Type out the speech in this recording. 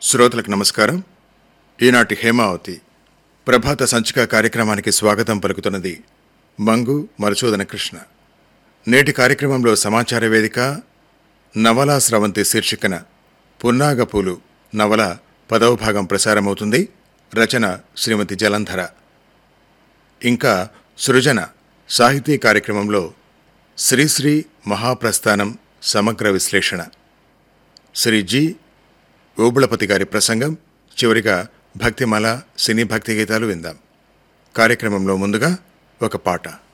శ్రోతలకు నమస్కారం ఈనాటి హేమావతి ప్రభాత సంచిక కార్యక్రమానికి స్వాగతం పలుకుతున్నది మంగు మధుసూదన కృష్ణ నేటి కార్యక్రమంలో సమాచార వేదిక నవలా స్రవంతి శీర్షికన పున్నాగపూలు నవల పదవ భాగం ప్రసారమవుతుంది రచన శ్రీమతి జలంధర ఇంకా సృజన సాహితీ కార్యక్రమంలో శ్రీశ్రీ మహాప్రస్థానం సమగ్ర విశ్లేషణ శ్రీ జి ఓబుళపతి గారి ప్రసంగం చివరిగా భక్తిమాల సినీ భక్తి గీతాలు విందాం కార్యక్రమంలో ముందుగా ఒక పాట